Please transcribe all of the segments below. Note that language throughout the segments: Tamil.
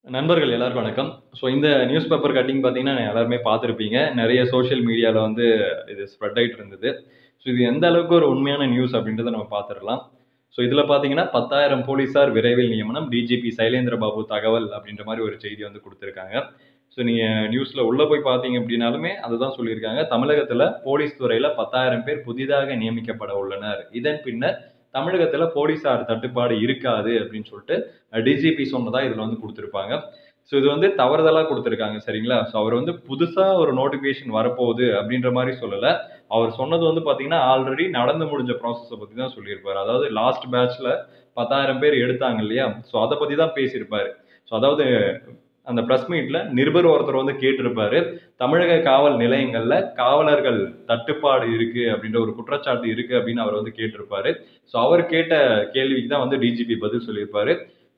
நண்பர்கள் எல்லாருக்கும் வணக்கம் ஸோ இந்த நியூஸ் பேப்பர் கட்டிங் பார்த்தீங்கன்னா எல்லாருமே பார்த்துருப்பீங்க நிறைய சோஷியல் மீடியாவில் வந்து இது ஸ்ப்ரெட் ஆகிட்டு இருந்தது ஸோ இது எந்த அளவுக்கு ஒரு உண்மையான நியூஸ் அப்படின்றத நம்ம பார்த்துடலாம் ஸோ இதில் பார்த்தீங்கன்னா பத்தாயிரம் போலீஸார் விரைவில் நியமனம் டிஜிபி சைலேந்திர பாபு தகவல் அப்படின்ற மாதிரி ஒரு செய்தி வந்து கொடுத்துருக்காங்க ஸோ நீங்கள் நியூஸில் உள்ளே போய் பார்த்தீங்க அப்படின்னாலுமே அதுதான் சொல்லியிருக்காங்க தமிழகத்தில் போலீஸ் துறையில் பத்தாயிரம் பேர் புதிதாக நியமிக்கப்பட உள்ளனர் இதன் பின்னர் தமிழகத்தில் போலீஸார் தட்டுப்பாடு இருக்காது அப்படின்னு சொல்லிட்டு டிஜிபி சொன்னதா இதில் வந்து கொடுத்துருப்பாங்க ஸோ இது வந்து தவறுதலாக கொடுத்துருக்காங்க சரிங்களா ஸோ அவர் வந்து புதுசாக ஒரு நோட்டிஃபிகேஷன் வரப்போகுது அப்படின்ற மாதிரி சொல்லலை அவர் சொன்னது வந்து பார்த்தீங்கன்னா ஆல்ரெடி நடந்து முடிஞ்ச ப்ராசஸை பற்றி தான் சொல்லியிருப்பார் அதாவது லாஸ்ட் பேட்ச்சில் பத்தாயிரம் பேர் எடுத்தாங்க இல்லையா ஸோ அதை பற்றி தான் பேசியிருப்பார் ஸோ அதாவது அந்த ப்ரெஸ் மீட்டில் நிருபர் ஒருத்தர் வந்து கேட்டிருப்பாரு தமிழக காவல் நிலையங்களில் காவலர்கள் தட்டுப்பாடு இருக்கு அப்படின்ற ஒரு குற்றச்சாட்டு இருக்கு அப்படின்னு அவர் வந்து கேட்டிருப்பாரு ஸோ அவர் கேட்ட கேள்விக்கு தான் வந்து டிஜிபி பதில் சொல்லியிருப்பாரு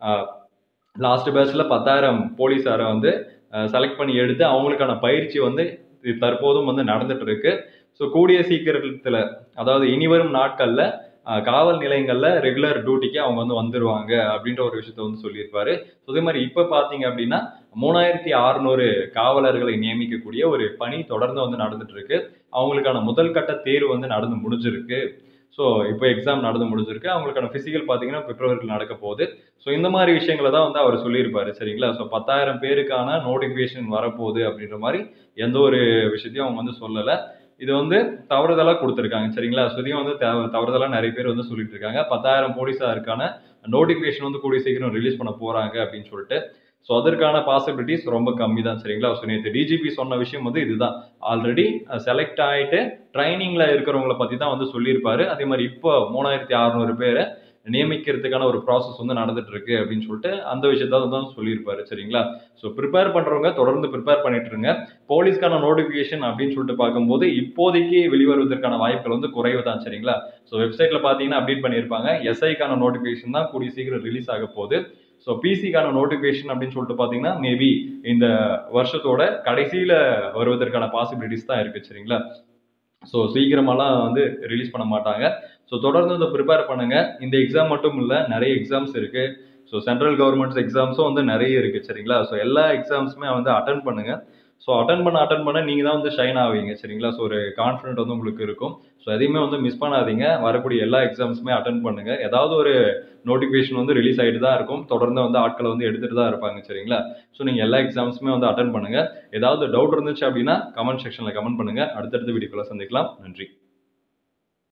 லாஸ்ட் பேட்ச்ல பத்தாயிரம் போலீஸாரை வந்து செலக்ட் பண்ணி எடுத்து அவங்களுக்கான பயிற்சி வந்து தற்போதும் வந்து நடந்துட்டு இருக்கு ஸோ கூடிய சீக்கிரத்தில் அதாவது இனிவரும் நாட்களில் காவல் நிலையங்களில் ரெகுலர் டியூட்டிக்கு அவங்க வந்து வந்துருவாங்க அப்படின்ற ஒரு விஷயத்த வந்து சொல்லியிருப்பாரு ஸோ அதே மாதிரி இப்போ பார்த்தீங்க அப்படின்னா மூணாயிரத்தி அறுநூறு காவலர்களை நியமிக்கக்கூடிய ஒரு பணி தொடர்ந்து வந்து நடந்துட்டு இருக்கு அவங்களுக்கான முதல் கட்ட தேர்வு வந்து நடந்து முடிஞ்சிருக்கு ஸோ இப்போ எக்ஸாம் நடந்து முடிஞ்சிருக்கு அவங்களுக்கான ஃபிசிக்கல் பார்த்தீங்கன்னா பிப்ரவரியில் நடக்க போகுது ஸோ இந்த மாதிரி விஷயங்களை தான் வந்து அவர் சொல்லியிருப்பாரு சரிங்களா ஸோ பத்தாயிரம் பேருக்கான நோட்டிஃபிகேஷன் வரப்போகுது அப்படின்ற மாதிரி எந்த ஒரு விஷயத்தையும் அவங்க வந்து சொல்லலை இது வந்து தவறுதலாக கொடுத்துருக்காங்க சரிங்களா ஸோ இதையும் வந்து தவறுதலாக நிறைய பேர் வந்து சொல்லிட்டு இருக்காங்க பத்தாயிரம் போலீஸாருக்கான நோட்டிஃபிகேஷன் வந்து கூடிய சீக்கிரம் ரிலீஸ் பண்ண போகிறாங்க அப்படின்னு சொல்லிட்டு ஸோ அதற்கான பாசிபிலிட்டிஸ் ரொம்ப கம்மி தான் சரிங்களா ஸோ நேற்று டிஜிபி சொன்ன விஷயம் வந்து இதுதான் ஆல்ரெடி செலக்ட் ஆகிட்டு ட்ரைனிங்கில் இருக்கிறவங்கள பற்றி தான் வந்து சொல்லியிருப்பாரு அதே மாதிரி இப்போ மூணாயிரத்தி அறநூறு பேரை நியமிக்கிறதுக்கான ஒரு ப்ராசஸ் வந்து நடந்துட்டு இருக்கு அப்படின்னு சொல்லிட்டு அந்த விஷயத்த தான் சொல்லியிருப்பாரு சரிங்களா ஸோ ப்ரிப்பேர் பண்ணுறவங்க தொடர்ந்து ப்ரிப்பேர் பண்ணிட்டு இருங்க போலீஸ்க்கான நோட்டிஃபிகேஷன் அப்படின்னு சொல்லிட்டு பார்க்கும்போது இப்போதைக்கு வெளிவருவதற்கான வாய்ப்புகள் வந்து குறைவு தான் சரிங்களா ஸோ வெப்சைட்டில் பார்த்தீங்கன்னா அப்டேட் பண்ணியிருப்பாங்க எஸ்ஐக்கான நோட்டிஃபிகேஷன் தான் கூடிய சீக்கிரம் ரிலீஸ் ஆக போகுது ஸோ பிசிக்கான நோட்டிஃபிகேஷன் அப்படின்னு சொல்லிட்டு பார்த்தீங்கன்னா மேபி இந்த வருஷத்தோட கடைசியில் வருவதற்கான பாசிபிலிட்டிஸ் தான் இருக்குது சரிங்களா ஸோ சீக்கிரமாலாம் வந்து ரிலீஸ் பண்ண மாட்டாங்க ஸோ தொடர்ந்து இதை ப்ரிப்பேர் பண்ணுங்க இந்த எக்ஸாம் மட்டும் இல்லை நிறைய எக்ஸாம்ஸ் இருக்கு ஸோ சென்ட்ரல் கவர்மெண்ட்ஸ் எக்ஸாம்ஸும் வந்து நிறைய இருக்கு சரிங்களா ஸோ எல்லா எக்ஸாம்ஸுமே வந்து அட்டன் பண்ணுங்க ஸோ அட்டன் பண்ண அட்டன் பண்ண நீங்கள் தான் வந்து ஷைன் ஆவீங்க சரிங்களா ஸோ ஒரு கான்ஃபிடென்ட் வந்து உங்களுக்கு இருக்கும் ஸோ எதையுமே வந்து மிஸ் பண்ணாதீங்க வரக்கூடிய எல்லா எக்ஸாம்ஸுமே அட்டன் பண்ணுங்க ஏதாவது ஒரு நோட்டிஃபிகேஷன் வந்து ரிலீஸ் ஆகிட்டு தான் இருக்கும் தொடர்ந்து வந்து ஆட்களை வந்து எடுத்துகிட்டு தான் இருப்பாங்க சரிங்களா ஸோ நீங்கள் எல்லா எக்ஸாம்ஸுமே வந்து அட்டன் பண்ணுங்க ஏதாவது டவுட் இருந்துச்சு அப்படின்னா கமெண்ட் செக்ஷனில் கமெண்ட் பண்ணுங்க அடுத்தடுத்த வீடியோக்குள்ள சந்திக்கலாம் நன்றி